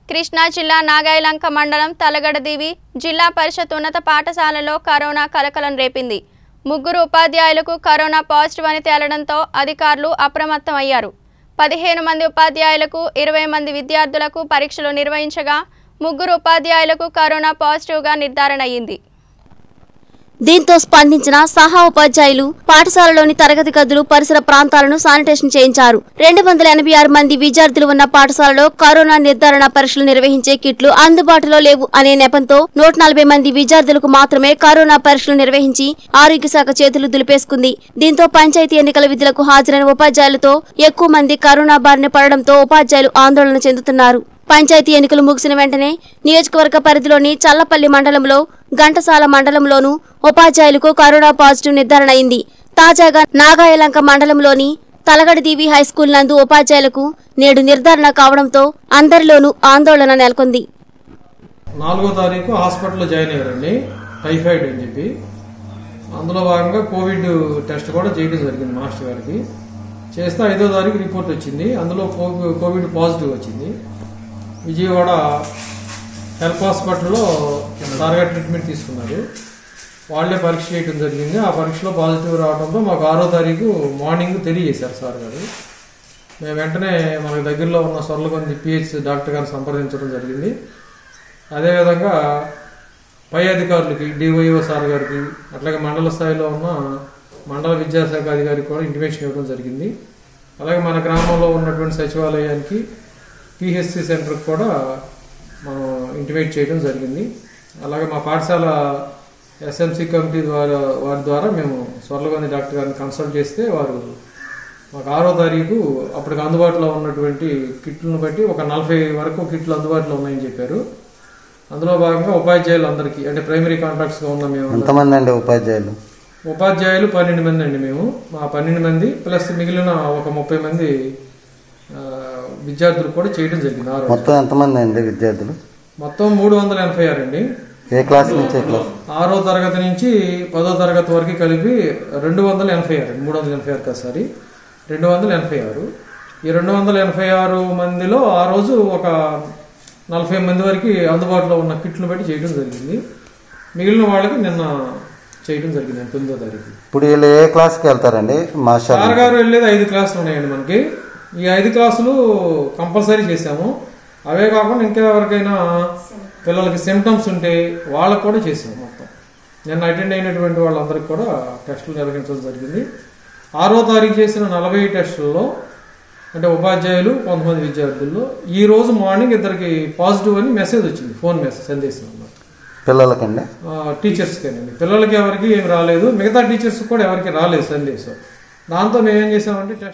కృష్ణా జిల్లా నాగాయలంక మండలం తలగడదివి జిల్లా పరిషత్ ఉన్నత పాఠశాలలో కరోనా కలకలం రేపింది ముగ్గురు ఉపాధ్యాయులకు కరోనా పాజిటివ్ అని తేలడంతో అధికారులు అప్రమత్తం అయ్యారు పదిహేను మంది ఉపాధ్యాయులకు ఇరవై మంది విద్యార్థులకు పరీక్షలు నిర్వహించగా ముగ్గురు ఉపాధ్యాయులకు కరోనా పాజిటివ్గా నిర్ధారణ అయ్యింది దీంతో స్పందించిన సహా ఉపాధ్యాయులు పాఠశాలలోని తరగతి గదులు పరిసర ప్రాంతాలను శానిటేషన్ చేయించారు రెండు వందల ఎనభై ఆరు మంది విద్యార్థులు ఉన్న పాఠశాలలో కరోనా నిర్ధారణ పరీక్షలు నిర్వహించే కిట్లు అందుబాటులో లేవు అనే నెపంతో నూట నలభై మంది విద్యార్థులకు మాత్రమే కరోనా పరీక్షలు నిర్వహించి ఆరోగ్య శాఖ చేతులు దులిపేసుకుంది దీంతో పంచాయతీ ఎన్నికల విధులకు హాజరైన ఉపాధ్యాయులతో ఎక్కువ మంది కరోనా బారిన పడడంతో ఉపాధ్యాయులు ఆందోళన చెందుతున్నారు పంచాయతీ ఎన్నికలు ముగిసిన వెంటనే నియోజకవర్గ పరిధిలోని చల్లపల్లి మండలంలో ఘంటసాల మండలంలోనూ ఉపాధ్యాయులకు కరోనా పాజిటివ్ నిర్ధారణ అయింది తాజాగా నాగాయలంక మండలంలోని తలగడదీవి హైస్కూల్ నందు ఉపాధ్యాయులకు నేడు నిర్ధారణ కావడంతో అందరిలోనూ ఆందోళన నెలకొంది నాలుగో తారీఖు హాస్పిటల్లో జాయిన్ అయ్యారండి టైఫాయిడ్ అని చెప్పి అందులో భాగంగా కోవిడ్ టెస్ట్ కూడా చేయడం జరిగింది మాస్టర్ గారికి చేస్తే ఐదో తారీఖు రిపోర్ట్ వచ్చింది అందులో కో- కోవిడ్ పాజిటివ్ వచ్చింది విజయవాడ హెల్త్ హాస్పిటల్లో తారగా ట్రీట్మెంట్ తీసుకున్నారు వాళ్ళే పరీక్ష చేయడం జరిగింది ఆ పరీక్షలో పాజిటివ్ రావడంతో మాకు ఆరో తారీఖు మార్నింగ్ తెలియజేశారు సార్ గారు మేము వెంటనే మనకు దగ్గరలో ఉన్న సొర్లకొంది పిహెచ్ డాక్టర్ గారిని సంప్రదించడం జరిగింది అదేవిధంగా పై అధికారులకి డివైఓ సార్ గారికి అట్లాగే మండల స్థాయిలో ఉన్న మండల విద్యాశాఖ అధికారికి కూడా ఇంటిమేషన్ ఇవ్వడం జరిగింది అలాగే మన గ్రామంలో ఉన్నటువంటి సచివాలయానికి పిహెచ్సి సెంటర్కి కూడా మనం ఇంటిమేట్ చేయడం జరిగింది అలాగే మా పాఠశాల ఎస్ఎంసి కమిటీ ద్వారా వారి ద్వారా మేము స్వర్లగొంది డాక్టర్ గారిని కన్సల్ట్ చేస్తే వారు మాకు ఆరో తారీఖు అప్పటికి అందుబాటులో ఉన్నటువంటి కిట్లను బట్టి ఒక నలభై వరకు కిట్లు అందుబాటులో ఉన్నాయని చెప్పారు అందులో భాగంగా ఉపాధ్యాయులు అందరికీ అంటే ప్రైమరీ కాంట్రాక్ట్స్గా ఉన్న మేము ఎంతమంది అండి ఉపాధ్యాయులు ఉపాధ్యాయులు పన్నెండు మంది అండి మేము మా పన్నెండు మంది ప్లస్ మిగిలిన ఒక ముప్పై మంది ఆ, విద్యార్థులు కూడా చేయడం జరిగింది ఆరో రోజు. మొత్తం ఎంతమంది అండి విద్యార్థులు మొత్తం మూడు వందల ఎనభై ఆరు అండి ఏ క్లాస్ నుంచి ఏ క్లాస్ ఆరో తరగతి నుంచి పదో తరగతి వరకు కలిపి రెండు వందల ఎనభై ఆరు మూడు వందల ఎనభై ఆరు కాదు సారీ రెండు వందల ఎనభై ఆరు ఈ రెండు వందల ఎనభై ఆరు మందిలో ఆ రోజు ఒక నలభై మంది వరకు అందుబాటులో ఉన్న కిట్లు బట్టి చేయడం జరిగింది మిగిలిన వాళ్ళకి నిన్న చేయడం జరిగింది తొమ్మిదో తారీఖు ఇప్పుడు వీళ్ళు ఏ క్లాస్కి వెళ్తారండి మాస్టర్ సార్ గారు వెళ్ళేది ఐదు క్లాసులు ఉన్నాయండి మనకి ఈ ఐదు క్లాసులు కంపల్సరీ చేసాము అవే కాకుండా ఇంకా ఎవరికైనా పిల్లలకి సిమ్టమ్స్ ఉంటే వాళ్ళకు కూడా చేసాము మొత్తం నిన్న అటెండ్ అయినటువంటి వాళ్ళందరికీ కూడా టెస్టులు నిర్వహించడం జరిగింది ఆరో తారీఖు చేసిన నలభై టెస్టుల్లో అంటే ఉపాధ్యాయులు కొంతమంది విద్యార్థుల్లో ఈ రోజు మార్నింగ్ ఇద్దరికి పాజిటివ్ అని మెసేజ్ వచ్చింది ఫోన్ మెసేజ్ సందేశం అన్నమాట పిల్లలకండి టీచర్స్కేనండి పిల్లలకి ఎవరికి ఏం రాలేదు మిగతా టీచర్స్ కూడా ఎవరికి రాలేదు సందేశం దాంతో మేము ఏం చేసామంటే టెస్ట్